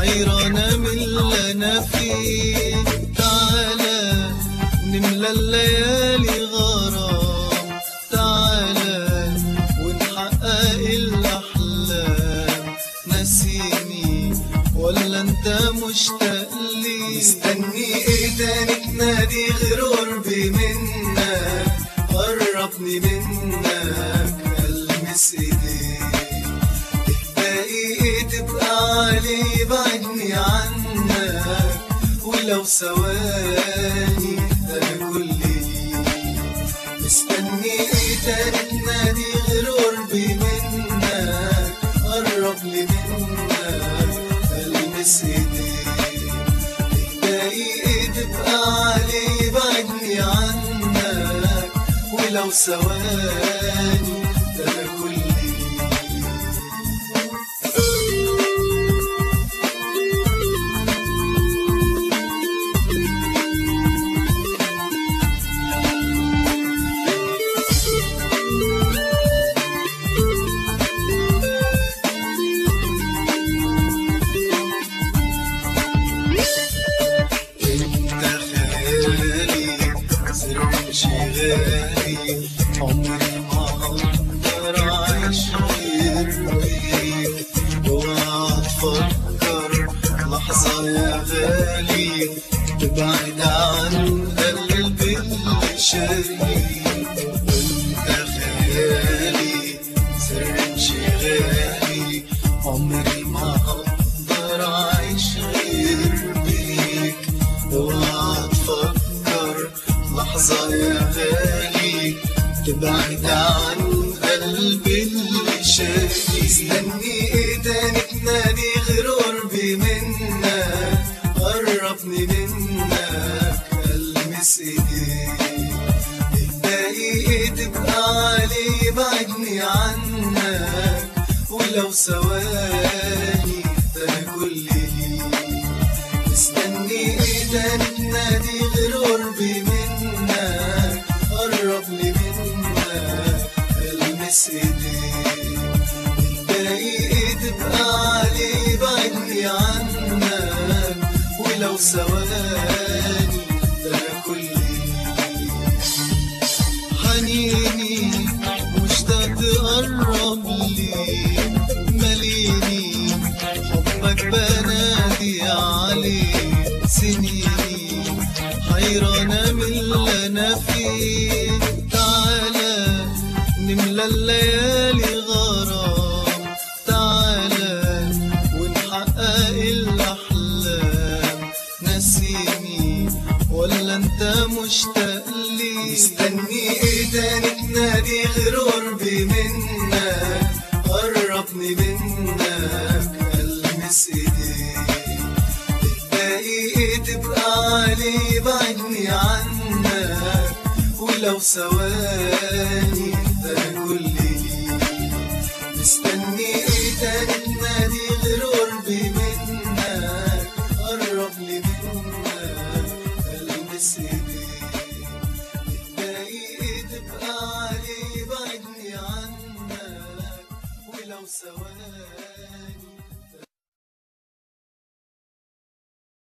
حيرانة من اللي أنا فيه تعالى نملى الليالي غرام تعالى ونحقق الأحلام نسيني ولا أنت مشتاق لي مستني ايه تاني تنادي غير قربي منك قربني منك المس ايديك باقي ايه تبقى علي بعدني عنك ولو ثواني انا كل ليك مستني ايه تاني تنادي غير قربي منك قرب لي منك المس ايديك باقي ايه تبقى علي بعدني عنك ولو ثواني ده انا كل ليك انت خيالي سر انشغالي عمري ما اقدر اعيش غير بيك اوعى تفكر لحظة يا غالي تبعد عن قلبي اللي شاريك انت خيالي سر انشغالي عمري ما اقدر اعيش غير بيك اوعى تفكر لحظة يا غالي تبعد عن قلبي اللي شايف استني ايه تاني تنادي غير قربي منك قربني منك المس ايديك الباقي ايه تبقى علي بعدني عنك ولو ثواني ده انا كل ليك مستني ايه تاني تنادي غير قربي منك قرب لي منك المس ايديك الباقي ايه تبقى علي بعدني عنك ولو ثواني ده انا كل ليك حنيني مشتاق تقرب لي مليني حبك بنادي عليه سنيني حيرانة من اللي أنا فيه تعالى نملى الليالي غرام تعالى ونحقق الأحلام نسيني ولا أنت مشتاق لي مستني ايه تاني تنادي غير قربي منك قربني منك المس ايديك الباقي ايه تبقى علي بعدني عنك ولو ثواني ده انا كل ليك مستني ايه تاني تنادي غير قربي منك قرب لي منك المس ايديك الباقي ايه تبقى علي بعدني عنك ولو ثواني